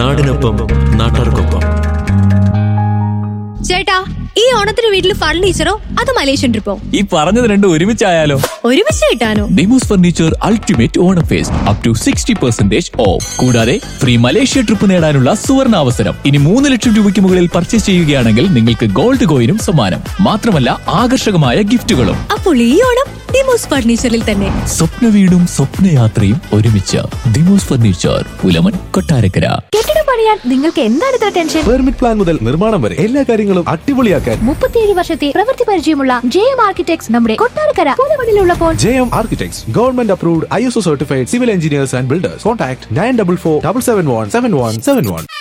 നാടിനൊപ്പം നാട്ടാർക്കൊപ്പം ചേട്ടാ ഈ ഓണത്തിന് വീട്ടിൽ ഫർണിച്ചറോ അത് മലേഷ്യൻ ട്രിപ്പോ ഈ പറഞ്ഞത് രണ്ടും ഒരുമിച്ചായാലോ ഒരുമിച്ച് കിട്ടാനോ Demos furniture ultimate Onam fest up to sixty percentage off കൂടാതെ ഫ്രീ മലേഷ്യ ട്രിപ്പ് നേടാനുള്ള സുവർണ അവസരം ഇനി മൂന്ന് ലക്ഷം രൂപയ്ക്ക് മുകളിൽ പർച്ചേസ് ചെയ്യുകയാണെങ്കിൽ നിങ്ങൾക്ക് ഗോൾഡ് കോയിനും സമ്മാനം മാത്രമല്ല ആകർഷകമായ ഗിഫ്റ്റുകളും അപ്പോൾ ഈ ഓണം ഡിമോസ് ഫർണിച്ചറിൽ തന്നെ സ്വപ്ന വീടും സ്വപ്നയാത്രയും ഒരുമിച്ച് ദിമോസ് ഫർണിച്ചർ പുലമൻ കൊട്ടാരക്കര കെട്ടിടം പണിയാൻ നിങ്ങൾക്ക് എന്താണ് ഇത്ര ടെൻഷൻ പെർമിറ്റ് പ്ലാൻ മുതൽ നിർമ്മാണം വരെ എല്ലാ കാര്യങ്ങളും അടിപൊളിയാക്കാൻ മുപ്പത്തിയേഴ് വർഷത്തെ പ്രവൃത്തി പരിചയമുള്ള ജെ എം ആർക്കിടെക്ട്സ് നമ്മുടെ കൊട്ടാരക്കര പൂലമണിലുള്ളപ്പോൾ J M architects government approved I S O certified civil engineers and builders contact nine double four double seven one seven one seven one